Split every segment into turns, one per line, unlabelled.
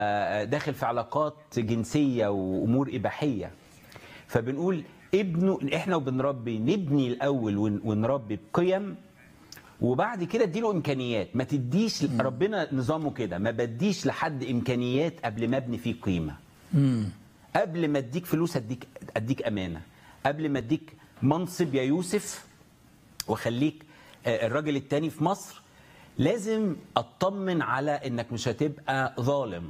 آه، داخل في علاقات جنسيه وامور اباحيه فبنقول ابنه احنا وبنربي نبني الاول ون- ونربي بقيم وبعد كده اديله امكانيات ما تديش ربنا نظامه كده ما بديش لحد امكانيات قبل ما ابني فيه قيمه قبل ما اديك فلوس اديك اديك امانه قبل ما اديك منصب يا يوسف واخليك آه، الراجل التاني في مصر لازم اطمن على انك مش هتبقى ظالم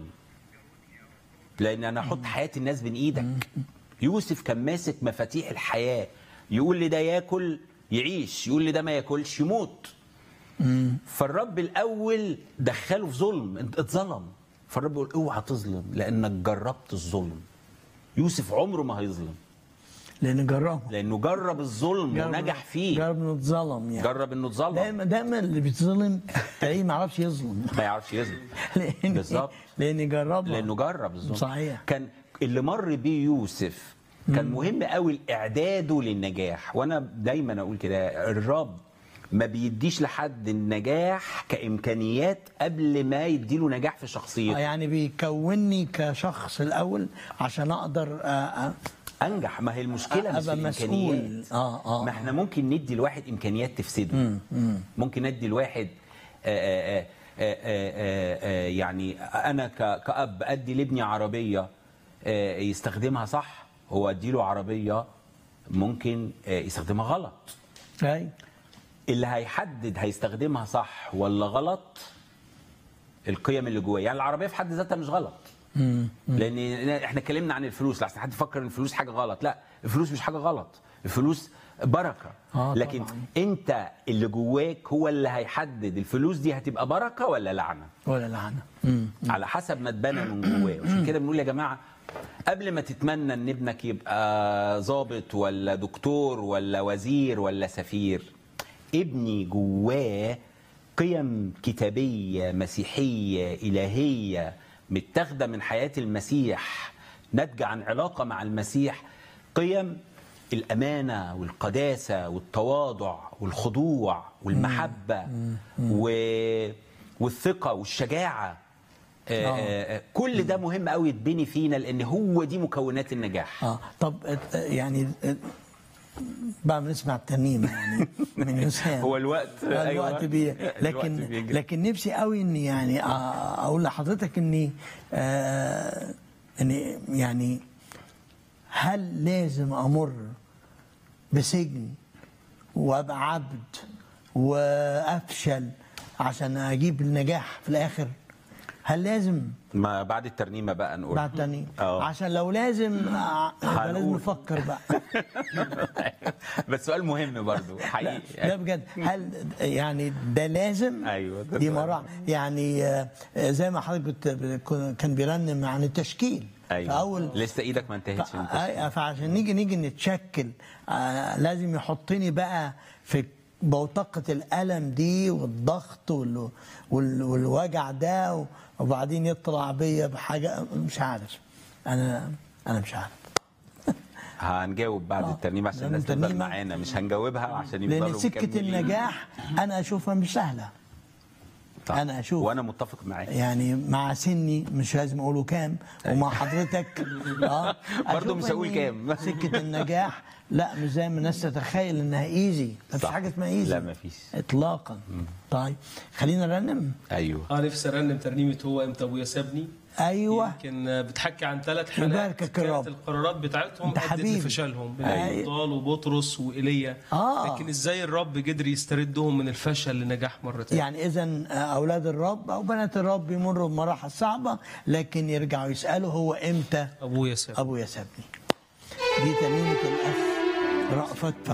لان انا احط حياه الناس بين ايدك يوسف كان ماسك مفاتيح الحياه يقول لي ده ياكل يعيش يقول لي ده ما ياكلش يموت فالرب الاول دخله في ظلم انت اتظلم فالرب يقول اوعى تظلم لانك جربت الظلم يوسف عمره ما هيظلم
لان جربه
لانه جرب الظلم
جرب-
ونجح فيه
جرب انه اتظلم يعني
جرب انه اتظلم
دايما دايما اللي بيتظلم تلاقيه ما يعرفش يظلم
ما يعرفش يظلم
لان
بالظبط.
لان جربها
لانه جرب الظلم
صحيح.
كان اللي مر بيه يوسف كان مهم قوي اعداده للنجاح وانا دايما اقول كده الرب ما بيديش لحد النجاح كامكانيات قبل ما يديله نجاح في
آه،
شخصيته
يعني بيكونني كشخص الاول عشان اقدر آه، آه،
انجح ما هي المشكله مش في
أبقى مسؤول.
الامكانيات
آه، آه،
ما احنا ممكن ندي لواحد امكانيات تفسده ممكن ندي لواحد آه، آه، آه، آه، آه، يعني انا ك- كاب ادي لابني عربيه آه، يستخدمها صح هو ادي له عربيه ممكن آه، يستخدمها غلط
أي.
اللي هيحدد هيستخدمها صح ولا غلط القيم اللي جواه يعني العربيه في حد ذاتها مش غلط لان احنا اتكلمنا عن الفلوس لحسن حد يفكر ان الفلوس حاجه غلط لا الفلوس مش حاجه غلط الفلوس بركه
آه،
لكن
طبعاً.
انت اللي جواك هو اللي هيحدد الفلوس دي هتبقى بركه ولا لعنه
ولا لعنه مم.
على حسب ما اتبنى من جواه عشان كده بنقول يا جماعه قبل ما تتمنى ان ابنك يبقى ضابط ولا دكتور ولا وزير ولا سفير ابني جواه قيم كتابيه مسيحيه الهيه متاخده من حياه المسيح ناتجه عن علاقه مع المسيح قيم الامانه والقداسه والتواضع والخضوع والمحبه و... والثقه والشجاعه آه،
آه.
آه، كل ده مهم قوي يتبني فينا لان هو دي مكونات النجاح
اه طب آه، يعني آه، بعد ما نسمع الترنيمه يعني من يوسف
هو الوقت
آه،
أيوة.
الوقت بي
الوقت
لكن
بيجري.
لكن نفسي قوي اني يعني آه، اقول لحضرتك اني آه اني يعني هل لازم امر بسجن وابقى عبد وافشل عشان اجيب النجاح في الاخر هل لازم
ما بعد الترنيمه بقى نقول
بعد تاني
آه.
عشان لو لازم آه، يبقى لازم
هنقول.
نفكر بقى
بس سؤال مهم برضو
ده
حقيقي
بجد هل يعني ده لازم
أيوة، ده
دي
سؤال.
مرة يعني آه، زي ما حضرتك بت- بت- كان بيرنم عن التشكيل
ايوه
فاول
لسه ايدك ما انتهتش
ف-
انت
آه، فعشان نيجي نيجي نتشكل آه، لازم يحطني بقى في بوتقة الألم دي والضغط وال... وال... والوجع ده وبعدين يطلع بيا بحاجة مش عارف أنا أنا مش عارف
هنجاوب بعد
آه.
الترنيمه عشان
لأن
الناس تفضل
الترنيمة-
معانا مش هنجاوبها عشان يفضلوا
لأن سكة
مكملين.
النجاح أنا أشوفها مش سهلة
صح.
أنا أشوف.
وانا متفق معاك
يعني مع سني مش لازم اقوله كام ومع حضرتك اه
برضه
أشوف
مش هقول
إن
كام.
سكه النجاح لا مش زي ما الناس تتخيل انها ايزي مفيش
صح.
حاجه اسمها ايزي
لا، مفيش.
اطلاقا طيب خلينا نرنم
ايوه
اه نفسي ارنم ترنيمه هو امتى ابويا سابني
ايوه
يمكن بتحكي عن ثلاث حالات
يباركك يا رب.
كانت القرارات بتاعتهم
أنت
ادت
حبيبي.
لفشلهم
أيوة.
بطال وبطرس وايليا
آه.
لكن ازاي الرب قدر يستردهم من الفشل لنجاح مره تانية
يعني اذا اولاد الرب او بنات الرب يمروا بمراحل صعبه لكن يرجعوا يسالوا هو امتى
ابويا سابني
ابويا سابني دي ترنيمه الاخ رأفت